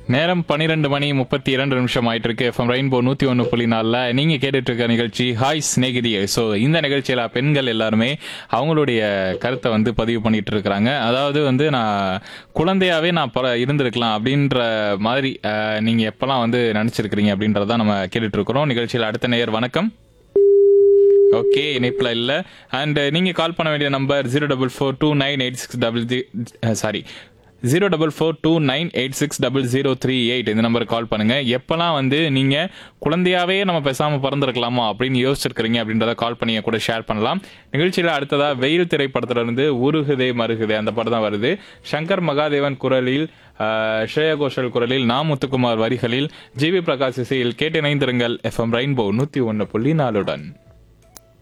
நேரம் பன்னிரெண்டு மணி முப்பத்தி இரண்டு நிமிஷம் ஆயிட்டு இருக்கு எஃப்எம் ரெயின்போ நூத்தி ஒன்று புள்ளி நாலில் நீங்க கேட்டுட்டு இருக்க நிகழ்ச்சி ஹாய் ஸ்நேகிதியே ஸோ இந்த நிகழ்ச்சியில பெண்கள் எல்லாருமே அவங்களுடைய கருத்தை வந்து பதிவு பண்ணிட்டு இருக்கிறாங்க அதாவது வந்து நான் குழந்தையாவே நான் பல இருந்திருக்கலாம் அப்படின்ற மாதிரி அஹ், நீங்க எப்பெல்லாம் வந்து நினைச்சிருக்கிறீங்க அப்படின்றத நம்ம கேட்டுட்டு இருக்கிறோம் நிகழ்ச்சியில் அடுத்த நேயர் வணக்கம் ஓகே இணைப்பில் இல்லை அண்ட் நீங்கள் கால் பண்ண வேண்டிய number zero double four two nine eight six double sorry zero double four two nine eight six double zero three eight இந்த நம்பருக்கு கால் பண்ணுங்க எப்போல்லாம் வந்து நீங்கள் குழந்தையாவே நம்ம பேசாமல் பிறந்திருக்கலாமா அப்படின்னு யோசிச்சிருக்கிறீங்க அப்படின்றத கால் பண்ணி என் கூட ஷேர் பண்ணலாம் நிகழ்ச்சியில் அடுத்ததா வெயில் திரைப்படத்துல இருந்து உருகுதே மருகுதே அந்த படம் தான் வருது சங்கர் மகாதேவன் குரலில் ஆஹ், ஸ்ரேயா கோஷல் குரலில் நா முத்துக்குமார் வரிகளில் ஜிவி பிரகாஷ் இசையில் கேட்டிணைந்திருங்கள் எஃப்எம் ரெயின்போ நூற்றி ஒன்று புள்ளி நாலுடன்